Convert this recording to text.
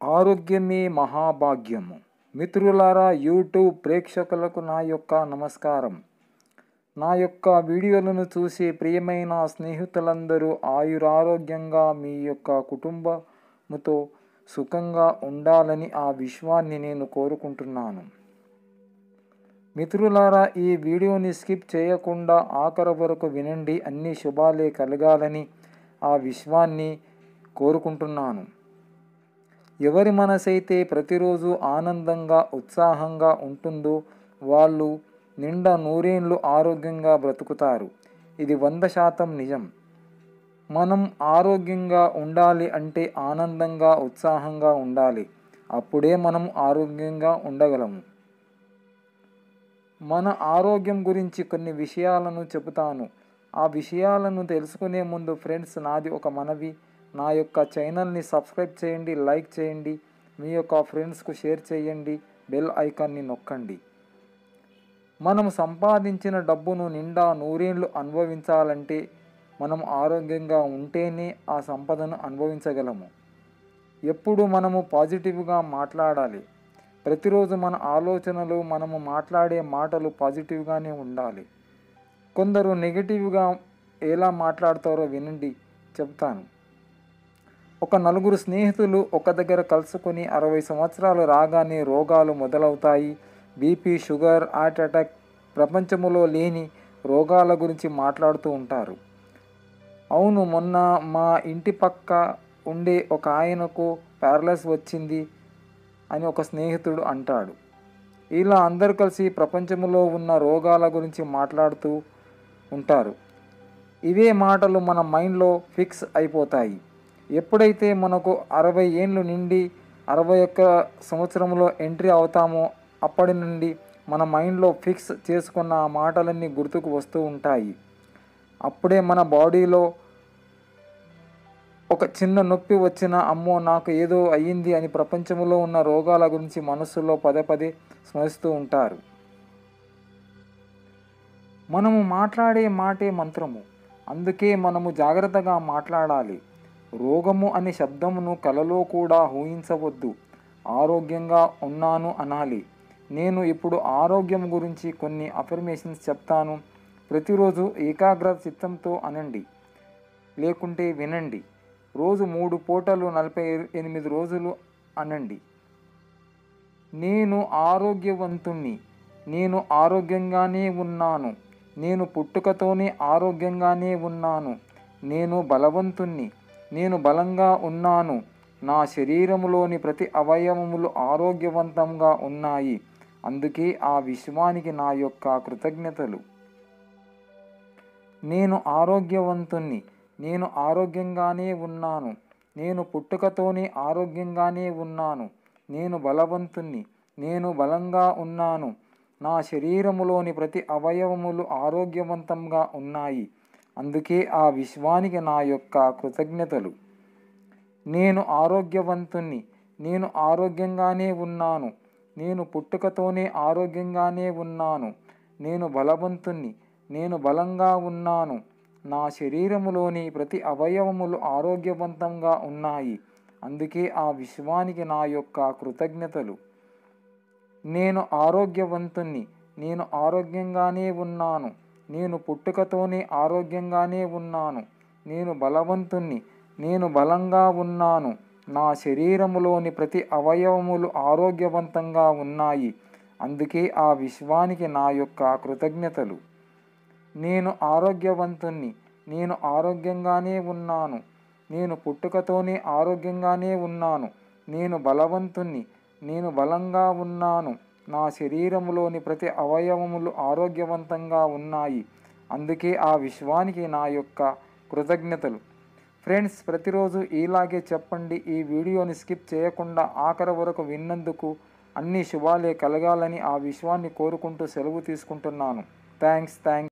ఆరోగ్యమే మహాభాగ్యము మిత్రులారా యూట్యూబ్ ప్రేక్షకులకు నా యొక్క నమస్కారం నా యొక్క వీడియోలను చూసే ప్రియమైన స్నేహితులందరూ ఆయురారోగ్యంగా మీ యొక్క కుటుంబముతో సుఖంగా ఉండాలని ఆ విశ్వాన్ని నేను కోరుకుంటున్నాను మిత్రులారా ఈ వీడియోని స్కిప్ చేయకుండా ఆఖరి వరకు వినండి అన్ని శుభాలే కలగాలని ఆ విశ్వాన్ని కోరుకుంటున్నాను ఎవరి మనసైతే ప్రతిరోజు ఆనందంగా ఉత్సాహంగా ఉంటుందో వాళ్ళు నిండా నూరేండ్లు ఆరోగ్యంగా బ్రతుకుతారు ఇది వంద శాతం నిజం మనం ఆరోగ్యంగా ఉండాలి అంటే ఆనందంగా ఉత్సాహంగా ఉండాలి అప్పుడే మనం ఆరోగ్యంగా ఉండగలము మన ఆరోగ్యం గురించి కొన్ని విషయాలను చెబుతాను ఆ విషయాలను తెలుసుకునే ముందు ఫ్రెండ్స్ నాది ఒక మనవి నా యొక్క ఛానల్ని సబ్స్క్రైబ్ చేయండి లైక్ చేయండి మీ యొక్క ఫ్రెండ్స్కు షేర్ చేయండి బెల్ ఐకాన్ని నొక్కండి మనం సంపాదించిన డబ్బును నిండా నూరేళ్ళు అనుభవించాలంటే మనం ఆరోగ్యంగా ఉంటేనే ఆ సంపదను అనుభవించగలము ఎప్పుడు మనము పాజిటివ్గా మాట్లాడాలి ప్రతిరోజు మన ఆలోచనలు మనము మాట్లాడే మాటలు పాజిటివ్గానే ఉండాలి కొందరు నెగిటివ్గా ఎలా మాట్లాడతారో వినండి చెప్తాను ఒక నలుగురు స్నేహితులు ఒక దగ్గర కలుసుకొని అరవై సంవత్సరాలు రాగానే రోగాలు మొదలవుతాయి బీపీ షుగర్ హార్ట్ అటాక్ ప్రపంచములో లేని రోగాల గురించి మాట్లాడుతూ ఉంటారు అవును మొన్న మా ఇంటి పక్క ఉండే ఒక ఆయనకు ప్యారలైస్ వచ్చింది అని ఒక స్నేహితుడు అంటాడు ఇలా అందరు కలిసి ప్రపంచంలో ఉన్న రోగాల గురించి మాట్లాడుతూ ఉంటారు ఇవే మాటలు మన మైండ్లో ఫిక్స్ అయిపోతాయి ఎప్పుడైతే మనకు అరవై ఏండ్లు నిండి అరవై ఒక్క సంవత్సరంలో ఎంట్రీ అవుతామో అప్పటి నుండి మన మైండ్లో ఫిక్స్ చేసుకున్న ఆ మాటలన్నీ గుర్తుకు వస్తూ ఉంటాయి అప్పుడే మన బాడీలో ఒక చిన్న నొప్పి వచ్చిన అమ్మో నాకు ఏదో అయ్యింది అని ప్రపంచంలో ఉన్న రోగాల గురించి మనసులో పదే పదే స్మరిస్తూ ఉంటారు మనము మాట్లాడే మాటే మంత్రము అందుకే మనము జాగ్రత్తగా మాట్లాడాలి రోగము అనే శబ్దమును కలలో కూడా ఊహించవద్దు ఆరోగ్యంగా ఉన్నాను అనాలి నేను ఇప్పుడు ఆరోగ్యం గురించి కొన్ని అఫర్మేషన్స్ చెప్తాను ప్రతిరోజు ఏకాగ్రత చిత్తంతో అనండి లేకుంటే వినండి రోజు మూడు పూటలు నలభై ఎనిమిది రోజులు అనండి నేను ఆరోగ్యవంతుణ్ణి నేను ఆరోగ్యంగానే ఉన్నాను నేను పుట్టుకతోనే ఆరోగ్యంగానే ఉన్నాను నేను బలవంతుణ్ణి నేను బలంగా ఉన్నాను నా శరీరములోని ప్రతి అవయవములు ఆరోగ్యవంతంగా ఉన్నాయి అందుకే ఆ విశ్వానికి నా యొక్క కృతజ్ఞతలు నేను ఆరోగ్యవంతుణ్ణి నేను ఆరోగ్యంగానే ఉన్నాను నేను పుట్టుకతోనే ఆరోగ్యంగానే ఉన్నాను నేను బలవంతుణ్ణి నేను బలంగా ఉన్నాను నా శరీరములోని ప్రతి అవయవములు ఆరోగ్యవంతంగా ఉన్నాయి అందుకే ఆ విశ్వానికి నా యొక్క కృతజ్ఞతలు నేను ఆరోగ్యవంతుణ్ణి నేను ఆరోగ్యంగానే ఉన్నాను నేను పుట్టుకతోనే ఆరోగ్యంగానే ఉన్నాను నేను బలవంతుణ్ణి నేను బలంగా ఉన్నాను నా శరీరములోని ప్రతి అవయవములు ఆరోగ్యవంతంగా ఉన్నాయి అందుకే ఆ విశ్వానికి నా యొక్క కృతజ్ఞతలు నేను ఆరోగ్యవంతుణ్ణి నేను ఆరోగ్యంగానే ఉన్నాను నేను పుట్టుకతోనే ఆరోగ్యంగానే ఉన్నాను నేను బలవంతుణ్ణి నేను బలంగా ఉన్నాను నా శరీరములోని ప్రతి అవయవములు ఆరోగ్యవంతంగా ఉన్నాయి అందుకే ఆ విశ్వానికి నా యొక్క కృతజ్ఞతలు నేను ఆరోగ్యవంతుణ్ణి నేను ఆరోగ్యంగానే ఉన్నాను నేను పుట్టుకతోనే ఆరోగ్యంగానే ఉన్నాను నేను బలవంతుణ్ణి నేను బలంగా ఉన్నాను నా శరీరములోని ప్రతి అవయవములు ఆరోగ్యవంతంగా ఉన్నాయి అందుకే ఆ విశ్వానికి నా యొక్క కృతజ్ఞతలు ఫ్రెండ్స్ ప్రతిరోజు ఇలాగే చెప్పండి ఈ వీడియోని స్కిప్ చేయకుండా ఆఖరి వరకు విన్నందుకు అన్ని శుభాలే కలగాలని ఆ విశ్వాన్ని కోరుకుంటూ సెలవు తీసుకుంటున్నాను థ్యాంక్స్ థ్యాంక్స్